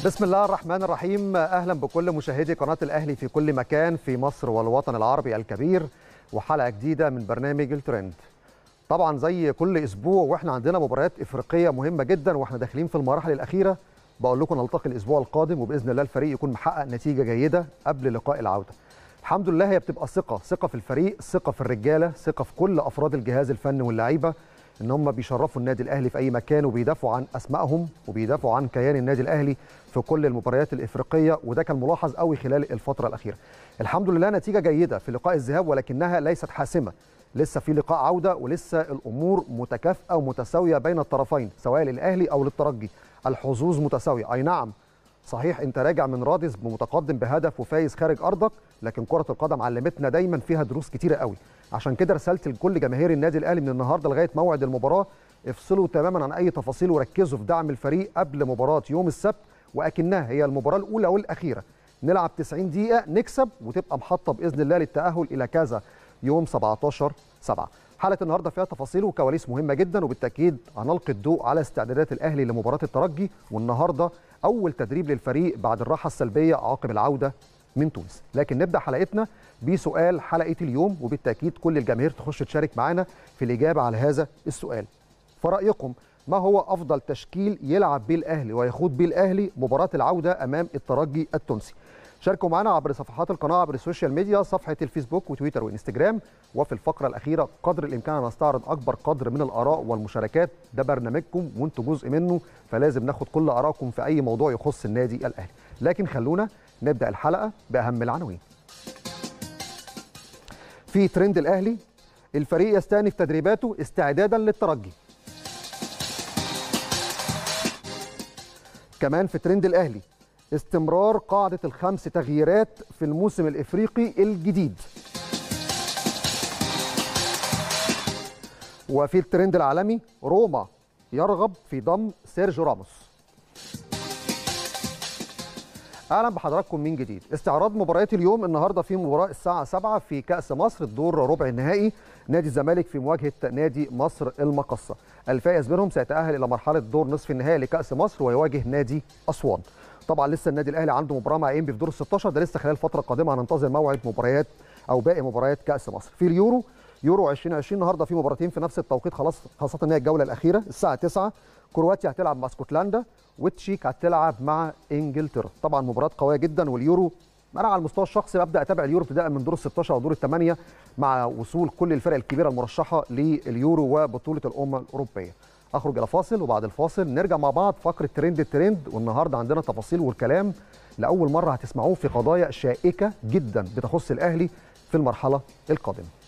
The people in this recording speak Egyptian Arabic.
بسم الله الرحمن الرحيم اهلا بكل مشاهدي قناه الاهلي في كل مكان في مصر والوطن العربي الكبير وحلقه جديده من برنامج الترند طبعا زي كل اسبوع واحنا عندنا مباريات افريقيه مهمه جدا واحنا داخلين في المراحل الاخيره بقول لكم نلتقي الاسبوع القادم وباذن الله الفريق يكون محقق نتيجه جيده قبل لقاء العوده الحمد لله هي بتبقى ثقه ثقه في الفريق ثقه في الرجاله ثقه في كل افراد الجهاز الفني واللعيبه ان هم بيشرفوا النادي الاهلي في اي مكان وبيدافعوا عن اسمائهم وبيدافعوا عن كيان النادي الاهلي في كل المباريات الافريقيه وده كان ملاحظ قوي خلال الفتره الاخيره. الحمد لله نتيجه جيده في لقاء الذهاب ولكنها ليست حاسمه. لسه في لقاء عوده ولسه الامور متكافئه ومتساويه بين الطرفين سواء للاهلي او للترجي. الحظوظ متساويه، اي نعم صحيح انت راجع من رادس بمتقدم بهدف وفايز خارج ارضك لكن كره القدم علمتنا دايما فيها دروس كتيره قوي عشان كده رسالتي لكل جماهير النادي الاهلي من النهارده لغايه موعد المباراه افصلوا تماما عن اي تفاصيل وركزوا في دعم الفريق قبل مباراه يوم السبت واكنها هي المباراه الاولى والاخيره نلعب 90 دقيقه نكسب وتبقى محطه باذن الله للتاهل الى كذا يوم 17 7 حلقه النهارده فيها تفاصيل وكواليس مهمه جدا وبالتاكيد هنلقي الضوء على استعدادات الاهلي لمباراه الترجي والنهارده اول تدريب للفريق بعد الراحه السلبيه عقب العوده من تونس لكن نبدا حلقتنا بسؤال حلقه اليوم وبالتاكيد كل الجماهير تخش تشارك معنا في الاجابه على هذا السؤال فرايكم ما هو افضل تشكيل يلعب به الاهلي ويخوض به الاهلي مباراه العوده امام الترجي التونسي شاركوا معنا عبر صفحات القناه عبر السوشيال ميديا صفحه الفيسبوك وتويتر وانستجرام وفي الفقره الاخيره قدر الامكان نستعرض اكبر قدر من الاراء والمشاركات ده برنامجكم وانتم جزء منه فلازم ناخد كل ارائكم في اي موضوع يخص النادي الاهلي لكن خلونا نبدا الحلقه باهم العناوين في ترند الاهلي الفريق يستأنف تدريباته استعدادا للترجي كمان في ترند الاهلي استمرار قاعدة الخمس تغييرات في الموسم الإفريقي الجديد وفي الترند العالمي روما يرغب في ضم سيرجيو راموس اهلا بحضراتكم من جديد استعراض مباريات اليوم النهارده في مباراه الساعه 7 في كاس مصر الدور ربع النهائي نادي الزمالك في مواجهه نادي مصر المقصه الفائز منهم سيتاهل الى مرحله دور نصف النهائي لكاس مصر ويواجه نادي اسوان طبعا لسه النادي الاهلي عنده مباراه مع انبي في دور ال 16 ده لسه خلال الفتره القادمه هننتظر موعد مباريات او باقي مباريات كاس مصر في اليورو يورو 2020 النهارده في مباراتين في نفس التوقيت خلاص خاصه ان هي الجوله الاخيره الساعه 9 كرواتيا هتلعب مع اسكتلندا وتشيك هتلعب مع انجلترا طبعا مباراه قويه جدا واليورو انا على المستوى الشخصي ببدا اتابع اليورو ابتداء من دور ال 16 او دور الثمانيه مع وصول كل الفرق الكبيره المرشحه لليورو وبطوله الامم الاوروبيه اخرج الى فاصل وبعد الفاصل نرجع مع بعض فقره ترند الترند والنهارده عندنا تفاصيل والكلام لاول مره هتسمعوه في قضايا شائكه جدا بتخص الاهلي في المرحله القادمه